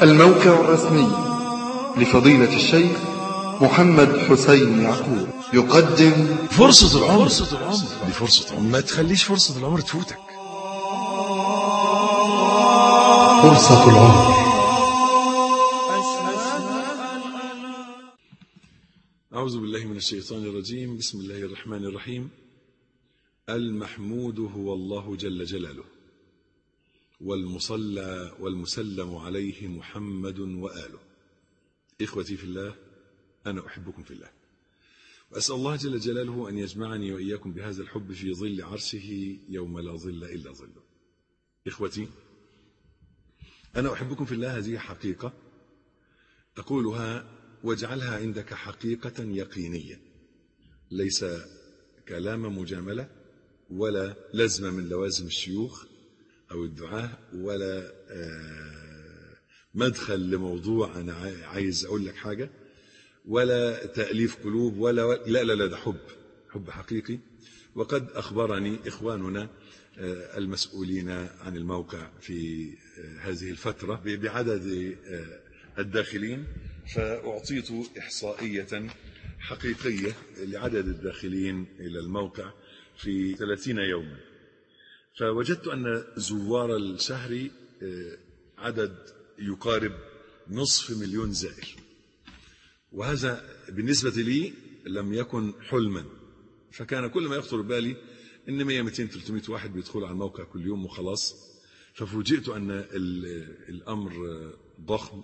الموقع الرسمي لفضيلة الشيخ محمد حسين يعقوب يقدم فرصة العمر فرصة العمر دي فرصة عمر ما تخليش فرصة العمر تفوتك فرصة العمر أعوذ بالله من الشيطان الرجيم بسم الله الرحمن الرحيم المحمود هو الله جل جلاله والمصلى والمسلم عليه محمد وآله إخوتي في الله أنا أحبكم في الله وأسأل الله جل جلاله أن يجمعني وإياكم بهذا الحب في ظل عرشه يوم لا ظل إلا ظله إخوتي أنا أحبكم في الله هذه حقيقة أقولها واجعلها عندك حقيقة يقينية ليس كلام مجاملة ولا لزمة من لوازم الشيوخ أو الدعاة ولا مدخل لموضوع أنا عايز أقول لك حاجة ولا تأليف قلوب ولا لا لا لا ده حب حب حقيقي وقد أخبرني إخواننا المسؤولين عن الموقع في هذه الفترة بعدد الداخلين فأعطيت إحصائية حقيقية لعدد الداخلين إلى الموقع في 30 يوما فوجدت أن زوار الشهر عدد يقارب نصف مليون زائر وهذا بالنسبة لي لم يكن حلما فكان كل ما يخطر بالي ان 100 200 300 واحد بيدخلوا على الموقع كل يوم وخلاص ففوجئت ان الامر ضخم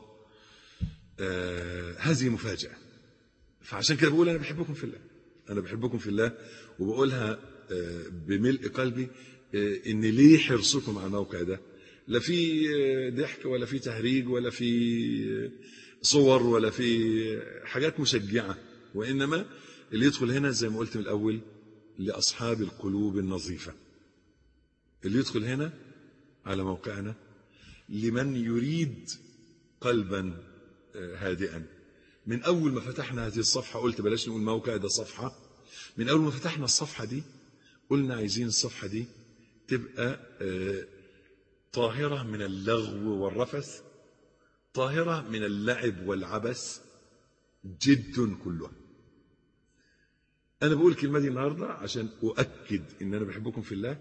آه هذه مفاجاه فعشان كده بقول انا بحبكم في الله انا بحبكم في الله وبقولها آه بملء قلبي آه ان ليه حرصكم على الموقع ده لا في ضحك ولا في تهريج ولا في صور ولا في حاجات مشجعه وانما اللي يدخل هنا زي ما قلت من الاول لأصحاب القلوب النظيفة اللي يدخل هنا على موقعنا لمن يريد قلبا هادئا من أول ما فتحنا هذه الصفحة قلت بلاش نقول موقع ده صفحة من أول ما فتحنا الصفحة دي قلنا عايزين الصفحة دي تبقى طاهرة من اللغو والرفث طاهرة من اللعب والعبث جد كلها أنا بقول الكلمة دي النهاردة عشان أؤكد إن أنا بحبكم في الله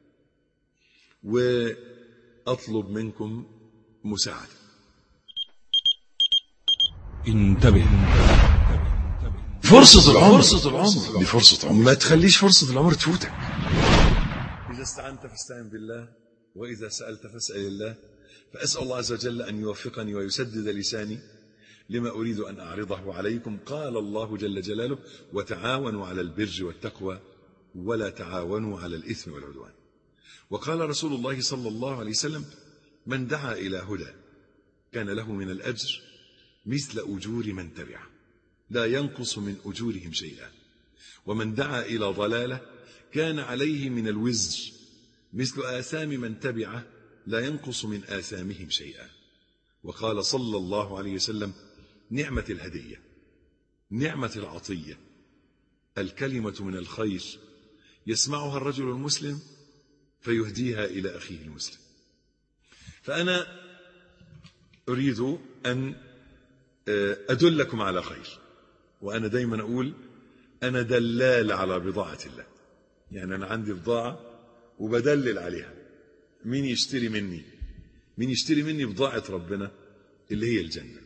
وأطلب منكم مساعدة انتبه فرصة العمر فرصة العمر دي فرصة عمر ما تخليش فرصة العمر تفوتك إذا استعنت فاستعن بالله وإذا سألت فاسأل الله فأسأل الله عز وجل أن يوفقني ويسدد لساني لما أريد أن أعرضه عليكم قال الله جل جلاله وتعاونوا على البر والتقوى ولا تعاونوا على الإثم والعدوان وقال رسول الله صلى الله عليه وسلم من دعا إلى هدى كان له من الأجر مثل أجور من تبعه لا ينقص من أجورهم شيئا ومن دعا إلى ضلالة كان عليه من الوزر مثل آثام من تبعه لا ينقص من آثامهم شيئا وقال صلى الله عليه وسلم نعمة الهدية نعمة العطية الكلمة من الخير يسمعها الرجل المسلم فيهديها إلى أخيه المسلم فأنا أريد أن أدلكم على خير وأنا دايما أقول أنا دلال على بضاعة الله يعني أنا عندي بضاعة وبدلل عليها مين يشتري مني مين يشتري مني بضاعة ربنا اللي هي الجنة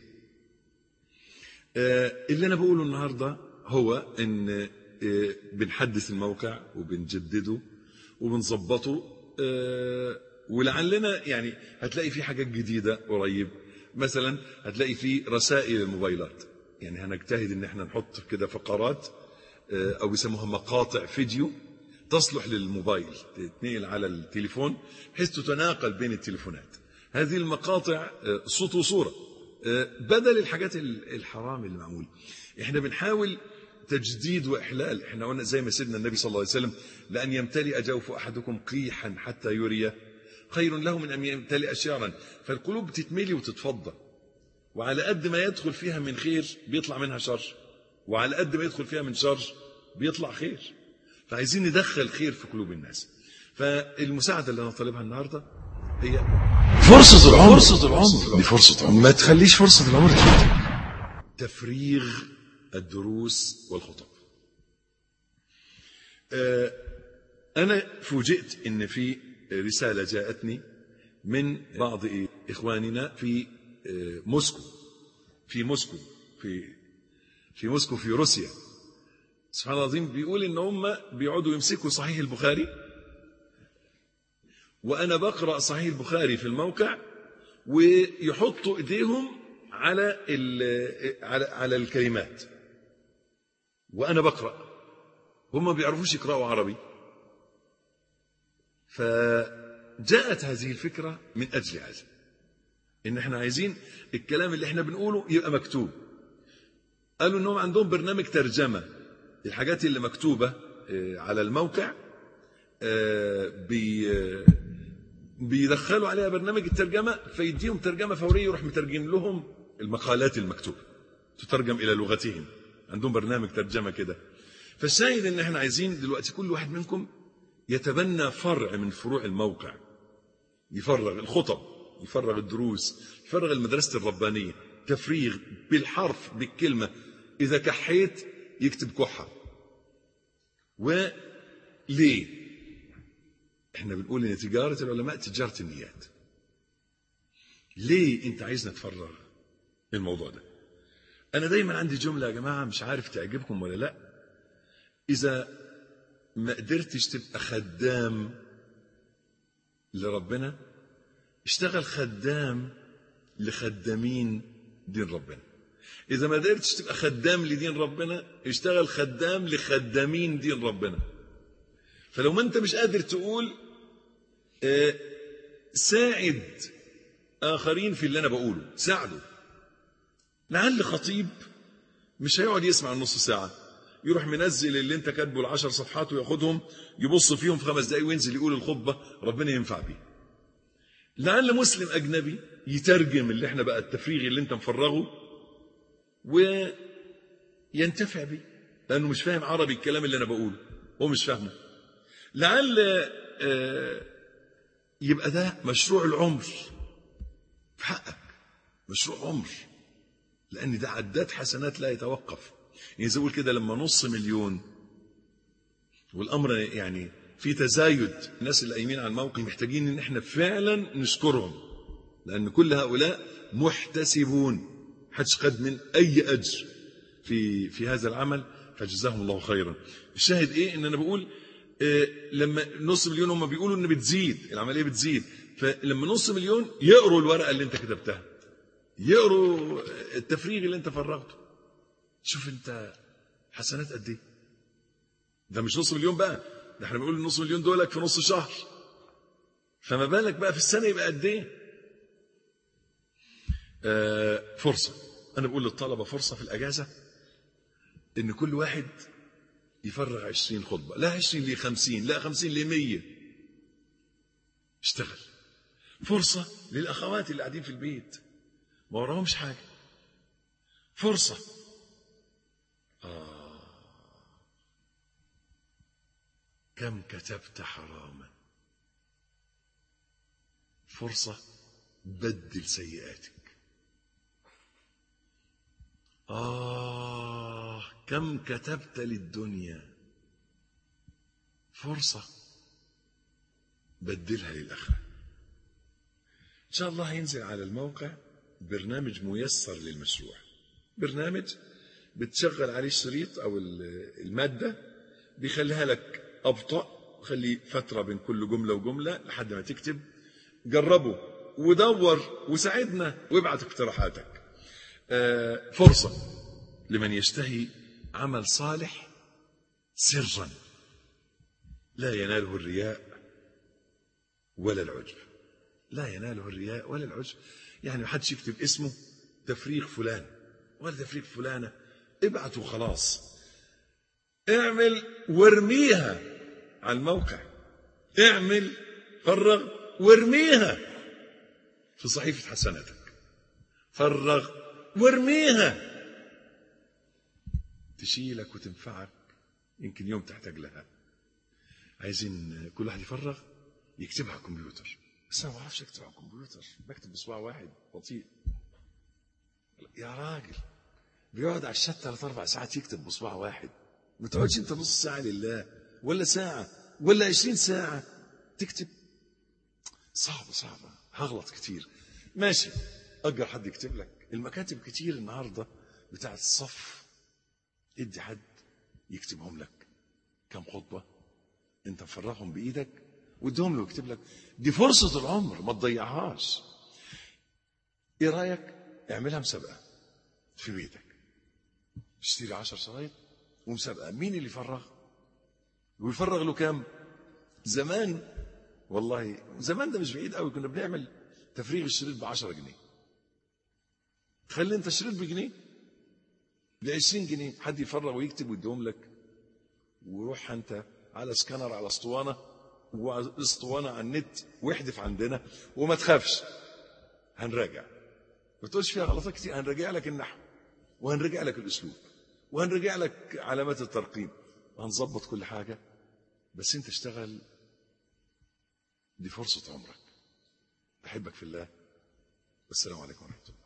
اللي أنا بقوله النهاردة هو أن بنحدث الموقع وبنجدده وبنظبطه ولعلنا يعني هتلاقي فيه حاجات جديدة قريب مثلا هتلاقي فيه رسائل الموبايلات يعني هنجتهد ان احنا نحط كده فقرات او بيسموها مقاطع فيديو تصلح للموبايل تتنقل على التليفون بحيث تتناقل بين التليفونات هذه المقاطع صوت وصورة بدل الحاجات الحرام اللي معمول احنا بنحاول تجديد واحلال احنا قلنا زي ما سيدنا النبي صلى الله عليه وسلم لان يمتلئ جوف احدكم قيحا حتى يري خير له من ان يمتلئ شعرا فالقلوب بتتملي وتتفضى وعلى قد ما يدخل فيها من خير بيطلع منها شر وعلى قد ما يدخل فيها من شر بيطلع خير فعايزين ندخل خير في قلوب الناس فالمساعدة اللي أنا طالبها النهاردة هي فرصة العمر فرصة العمر دي فرصة عمر ما تخليش فرصة العمر تفوتك تفريغ الدروس والخطب آه، أنا فوجئت إن في رسالة جاءتني من بعض إخواننا في آه، موسكو في موسكو في في موسكو في روسيا سبحان الله العظيم بيقول إن هم بيقعدوا يمسكوا صحيح البخاري وأنا بقرأ صحيح البخاري في الموقع ويحطوا إيديهم على ال- على على الكلمات وأنا بقرأ هم ما بيعرفوش يقرأوا عربي فجاءت هذه الفكرة من أجل هذا إن إحنا عايزين الكلام اللي إحنا بنقوله يبقى مكتوب قالوا إنهم عندهم برنامج ترجمة الحاجات اللي مكتوبة آه، على الموقع آه، بي آه، بيدخلوا عليها برنامج الترجمة فيديهم ترجمة فورية يروح مترجم لهم المقالات المكتوبة تترجم إلى لغتهم عندهم برنامج ترجمة كده فالشاهد ان احنا عايزين دلوقتي كل واحد منكم يتبنى فرع من فروع الموقع يفرغ الخطب يفرغ الدروس يفرغ المدرسة الربانية تفريغ بالحرف بالكلمة إذا كحيت يكتب كحة وليه احنا بنقول ان تجارة العلماء تجارة النيات ليه انت عايزنا نتفرغ الموضوع ده انا دايما عندي جملة يا جماعة مش عارف تعجبكم ولا لا اذا ما قدرتش تبقى خدام لربنا اشتغل خدام لخدامين دين ربنا اذا ما قدرتش تبقى خدام لدين ربنا اشتغل خدام لخدامين دين ربنا فلو ما انت مش قادر تقول آه، ساعد اخرين في اللي انا بقوله ساعده لعل خطيب مش هيقعد يسمع النص ساعه يروح منزل اللي انت كاتبه العشر صفحات وياخدهم يبص فيهم في خمس دقايق وينزل يقول الخطبه ربنا ينفع بيه لعل مسلم اجنبي يترجم اللي احنا بقى التفريغ اللي انت مفرغه وينتفع بيه لانه مش فاهم عربي الكلام اللي انا بقوله هو مش فاهمه لعل آه، يبقى ده مشروع العمر في حقك مشروع عمر لان ده عداد حسنات لا يتوقف يعني زي اقول كده لما نص مليون والامر يعني في تزايد الناس اللي قايمين على الموقع محتاجين ان احنا فعلا نشكرهم لان كل هؤلاء محتسبون حدش قد من اي اجر في في هذا العمل فجزاهم الله خيرا الشاهد ايه ان انا بقول آه، لما نص مليون هم بيقولوا ان بتزيد العمليه بتزيد فلما نص مليون يقروا الورقه اللي انت كتبتها يقروا التفريغ اللي انت فرغته شوف انت حسنات قد ايه ده مش نص مليون بقى ده احنا بنقول النص مليون دولك في نص شهر فما بالك بقى في السنه يبقى قد ايه آه فرصه انا بقول للطلبه فرصه في الاجازه ان كل واحد يفرغ عشرين خطبه لا عشرين ل 50 لا 50 ل 100 اشتغل فرصه للاخوات اللي قاعدين في البيت ما وراهمش حاجه فرصه كم كتبت حراما فرصة بدل سيئاتك آه كم كتبت للدنيا فرصة بدلها للآخرة إن شاء الله هينزل على الموقع برنامج ميسر للمشروع برنامج بتشغل عليه الشريط أو المادة بيخليها لك أبطأ خلي فترة بين كل جملة وجملة لحد ما تكتب جربه ودور وساعدنا وابعت اقتراحاتك آه، فرصة لمن يشتهي عمل صالح سرا لا يناله الرياء ولا العجب لا يناله الرياء ولا العجب يعني ما حدش يكتب اسمه تفريغ فلان ولا تفريغ فلانة ابعت وخلاص اعمل وارميها على الموقع اعمل فرغ وارميها في صحيفة حسناتك فرغ وارميها تشيلك وتنفعك يمكن يوم تحتاج لها عايزين كل واحد يفرغ يكتبها على الكمبيوتر بس انا ما بعرفش اكتب على الكمبيوتر بكتب بصباع واحد بطيء يا راجل بيقعد على الشات ثلاث اربع ساعات يكتب بصباع واحد ما تقعدش انت نص ساعه لله ولا ساعه ولا عشرين ساعه تكتب صعبه صعبه هغلط كتير ماشي اجر حد يكتب لك المكاتب كتير النهارده بتاعت الصف ادي حد يكتبهم لك كم خطبه انت مفرغهم بايدك وادهم له يكتب لك دي فرصه العمر ما تضيعهاش ايه رايك اعملها مسابقه في بيتك اشتري عشر شرايط ومسابقه مين اللي يفرغ ويفرغ له كام زمان والله زمان ده مش بعيد قوي كنا بنعمل تفريغ الشريط ب 10 جنيه خلي انت الشريط بجنيه ب 20 جنيه حد يفرغ ويكتب ويديهم لك وروح انت على سكانر على اسطوانه واسطوانه على النت واحذف عندنا وما تخافش هنراجع ما تقولش فيها غلطات كتير هنراجع لك النحو وهنراجع لك الاسلوب وهنراجع لك علامات الترقيم وهنظبط كل حاجه بس انت اشتغل دي فرصه عمرك بحبك في الله والسلام عليكم ورحمه الله